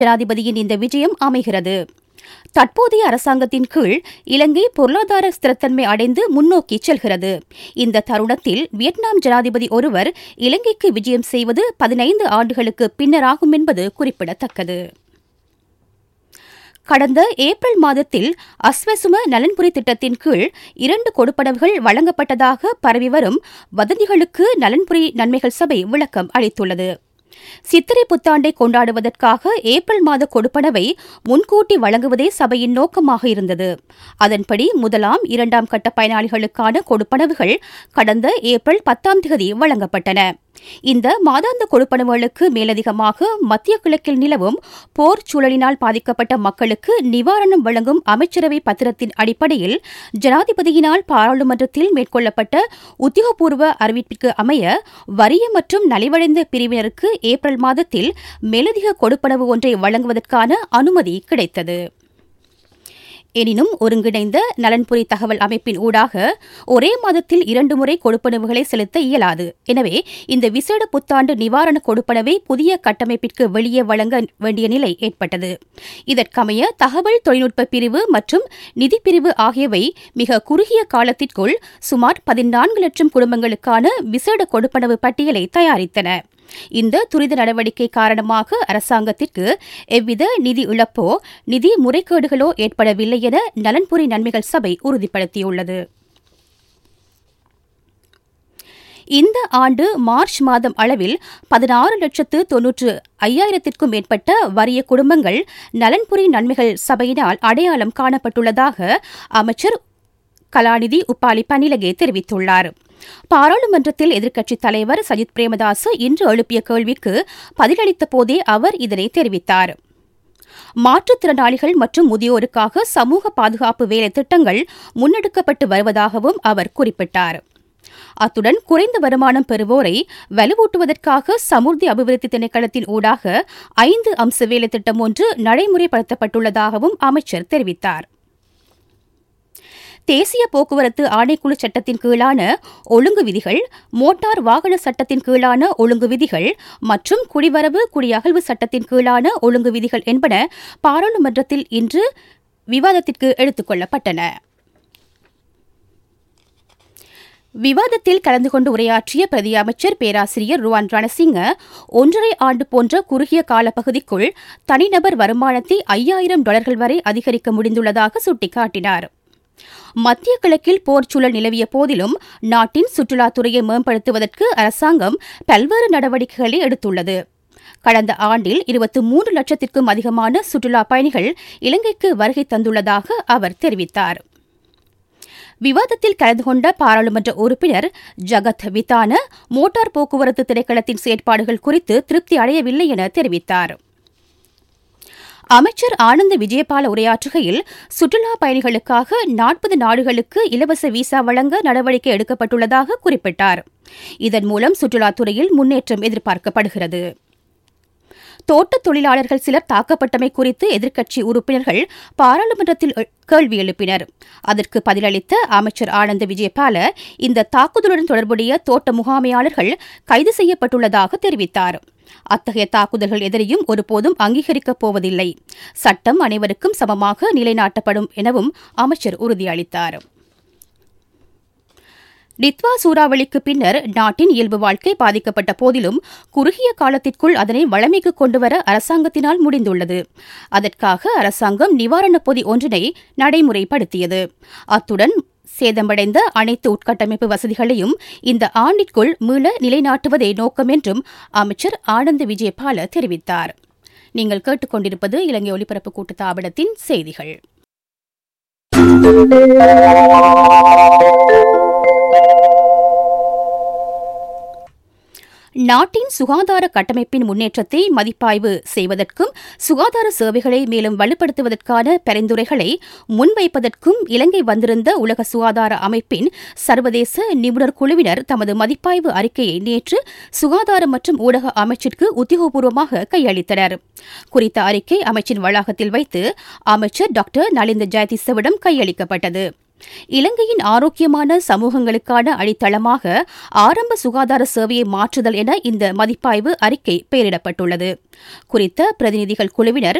ஜனாதிபதியின் இந்த விஜயம் அமைகிறது தற்போதைய அரசாங்கத்தின் கீழ் இலங்கை பொருளாதார ஸ்திரத்தன்மை அடைந்து முன்னோக்கி செல்கிறது இந்த தருணத்தில் வியட்நாம் ஜனாதிபதி ஒருவர் இலங்கைக்கு விஜயம் செய்வது பதினைந்து ஆண்டுகளுக்கு பின்னராகும் என்பது குறிப்பிடத்தக்கது கடந்த ஏப்ரல் மாதத்தில் அஸ்வசும நலன்புரி திட்டத்தின் கீழ் இரண்டு கொடுப்பனவுகள் வழங்கப்பட்டதாக பரவி வரும் வதந்திகளுக்கு நலன்புரி நன்மைகள் சபை விளக்கம் அளித்துள்ளது சித்திரை புத்தாண்டை கொண்டாடுவதற்காக ஏப்ரல் மாத கொடுப்பனவை முன்கூட்டி வழங்குவதே சபையின் நோக்கமாக இருந்தது அதன்படி முதலாம் இரண்டாம் கட்ட பயனாளிகளுக்கான கொடுப்பனவுகள் கடந்த ஏப்ரல் பத்தாம் தேதி வழங்கப்பட்டன இந்த மாதாந்த கொடுப்பனவுகளுக்கு மேலதிகமாக மத்திய கிழக்கில் நிலவும் போர் சூழலினால் பாதிக்கப்பட்ட மக்களுக்கு நிவாரணம் வழங்கும் அமைச்சரவை பத்திரத்தின் அடிப்படையில் ஜனாதிபதியினால் பாராளுமன்றத்தில் மேற்கொள்ளப்பட்ட உத்தியோகபூர்வ அறிவிப்பிற்கு அமைய வறிய மற்றும் நலிவடைந்த பிரிவினருக்கு ஏப்ரல் மாதத்தில் மேலதிக கொடுப்பனவு ஒன்றை வழங்குவதற்கான அனுமதி கிடைத்தது எனினும் ஒருங்கிணைந்த நலன்புரி தகவல் அமைப்பின் ஊடாக ஒரே மாதத்தில் இரண்டு முறை கொடுப்பனவுகளை செலுத்த இயலாது எனவே இந்த விசேட புத்தாண்டு நிவாரண கொடுப்பனவை புதிய கட்டமைப்பிற்கு வெளியே வழங்க வேண்டிய நிலை ஏற்பட்டது இதற்கமைய தகவல் தொழில்நுட்ப பிரிவு மற்றும் நிதி பிரிவு ஆகியவை மிக குறுகிய காலத்திற்குள் சுமார் பதினான்கு லட்சம் குடும்பங்களுக்கான விசேட கொடுப்பனவு பட்டியலை தயாரித்தன இந்த துரித நடவடிக்கை காரணமாக அரசாங்கத்திற்கு எவ்வித நிதி இழப்போ நிதி முறைகேடுகளோ ஏற்படவில்லை என நலன்புரி நன்மைகள் சபை உறுதிப்படுத்தியுள்ளது இந்த ஆண்டு மார்ச் மாதம் அளவில் பதினாறு லட்சத்து தொன்னூற்று ஐயாயிரத்திற்கும் மேற்பட்ட வறிய குடும்பங்கள் நலன்புரி நன்மைகள் சபையினால் அடையாளம் காணப்பட்டுள்ளதாக அமைச்சர் கலாநிதி உப்பாலி பனிலகே தெரிவித்துள்ளார் பாராளுமன்றத்தில் எதிர்க்கட்சித் தலைவர் சஜித் பிரேமதாஸ் இன்று எழுப்பிய கேள்விக்கு பதிலளித்த போதே அவர் இதனை தெரிவித்தார் மாற்றுத்திறனாளிகள் மற்றும் முதியோருக்காக சமூக பாதுகாப்பு வேலை திட்டங்கள் முன்னெடுக்கப்பட்டு வருவதாகவும் அவர் குறிப்பிட்டார் அத்துடன் குறைந்த வருமானம் பெறுவோரை வலுவூட்டுவதற்காக சமுர்த்தி அபிவிருத்தி திணைக்களத்தின் ஊடாக ஐந்து அம்ச வேலை திட்டம் ஒன்று நடைமுறைப்படுத்தப்பட்டுள்ளதாகவும் அமைச்சர் தெரிவித்தார் தேசிய போக்குவரத்து ஆணைக்குழு சட்டத்தின் கீழான ஒழுங்கு விதிகள் மோட்டார் வாகன சட்டத்தின் கீழான ஒழுங்கு விதிகள் மற்றும் குடிவரவு குடியகழ்வு சட்டத்தின் கீழான ஒழுங்கு விதிகள் என்பன பாராளுமன்றத்தில் இன்று விவாதத்திற்கு எடுத்துக் கொள்ளப்பட்டன விவாதத்தில் கலந்து கொண்டு உரையாற்றிய பிரதி அமைச்சர் பேராசிரியர் ருவான் ரணசிங்க ஒன்றரை ஆண்டு போன்ற குறுகிய காலப்பகுதிக்குள் தனிநபர் வருமானத்தை ஐயாயிரம் டாலர்கள் வரை அதிகரிக்க முடிந்துள்ளதாக சுட்டிக்காட்டினார் மத்திய கிழக்கில் போர் சூழல் நிலவிய போதிலும் நாட்டின் சுற்றுலாத்துறையை மேம்படுத்துவதற்கு அரசாங்கம் பல்வேறு நடவடிக்கைகளை எடுத்துள்ளது கடந்த ஆண்டில் இருபத்தி மூன்று லட்சத்திற்கும் அதிகமான சுற்றுலா பயணிகள் இலங்கைக்கு வருகை தந்துள்ளதாக அவர் தெரிவித்தார் விவாதத்தில் கலந்து கொண்ட பாராளுமன்ற உறுப்பினர் ஜகத் வித்தான மோட்டார் போக்குவரத்து திணைக்களத்தின் செயற்பாடுகள் குறித்து திருப்தி அடையவில்லை என தெரிவித்தார் அமைச்சர் ஆனந்த விஜயபால உரையாற்றுகையில் சுற்றுலா பயணிகளுக்காக நாற்பது நாடுகளுக்கு இலவச விசா வழங்க நடவடிக்கை எடுக்கப்பட்டுள்ளதாக குறிப்பிட்டார் இதன் மூலம் சுற்றுலாத்துறையில் முன்னேற்றம் எதிர்பார்க்கப்படுகிறது தோட்டத் தொழிலாளர்கள் சிலர் தாக்கப்பட்டமை குறித்து எதிர்க்கட்சி உறுப்பினர்கள் பாராளுமன்றத்தில் கேள்வி எழுப்பினர் அதற்கு பதிலளித்த அமைச்சர் ஆனந்த விஜயபால இந்த தாக்குதலுடன் தொடர்புடைய தோட்ட முகாமையாளர்கள் கைது செய்யப்பட்டுள்ளதாக தெரிவித்தார் அத்தகைய தாக்குதல்கள் எதிரையும் ஒருபோதும் அங்கீகரிக்கப் போவதில்லை சட்டம் அனைவருக்கும் சமமாக நிலைநாட்டப்படும் எனவும் அமைச்சர் உறுதியளித்தார் டித்வா சூறாவளிக்கு பின்னர் நாட்டின் இயல்பு வாழ்க்கை பாதிக்கப்பட்ட போதிலும் குறுகிய காலத்திற்குள் அதனை வளமைக்கு கொண்டுவர அரசாங்கத்தினால் முடிந்துள்ளது அதற்காக அரசாங்கம் நிவாரணப் பொதி ஒன்றினை நடைமுறைப்படுத்தியது அத்துடன் சேதமடைந்த அனைத்து உட்கட்டமைப்பு வசதிகளையும் இந்த ஆண்டிற்குள் மீள நிலைநாட்டுவதே நோக்கம் என்றும் அமைச்சர் ஆனந்த் விஜயபால தெரிவித்தார் நீங்கள் கேட்டுக்கொண்டிருப்பது இலங்கை ஒலிபரப்பு கூட்டத்தாபனத்தின் செய்திகள் நாட்டின் சுகாதார கட்டமைப்பின் முன்னேற்றத்தை மதிப்பாய்வு செய்வதற்கும் சுகாதார சேவைகளை மேலும் வலுப்படுத்துவதற்கான பரிந்துரைகளை முன்வைப்பதற்கும் இலங்கை வந்திருந்த உலக சுகாதார அமைப்பின் சர்வதேச நிபுணர் குழுவினர் தமது மதிப்பாய்வு அறிக்கையை நேற்று சுகாதார மற்றும் ஊடக அமைச்சிற்கு உத்தியோகபூர்வமாக கையளித்தனர் குறித்த அறிக்கை அமைச்சின் வளாகத்தில் வைத்து அமைச்சர் டாக்டர் நலிந்த ஜெயதிசவிடம் கையளிக்கப்பட்டது இலங்கையின் ஆரோக்கியமான சமூகங்களுக்கான அடித்தளமாக ஆரம்ப சுகாதார சேவையை மாற்றுதல் என இந்த மதிப்பாய்வு அறிக்கை பெயரிடப்பட்டுள்ளது குறித்த பிரதிநிதிகள் குழுவினர்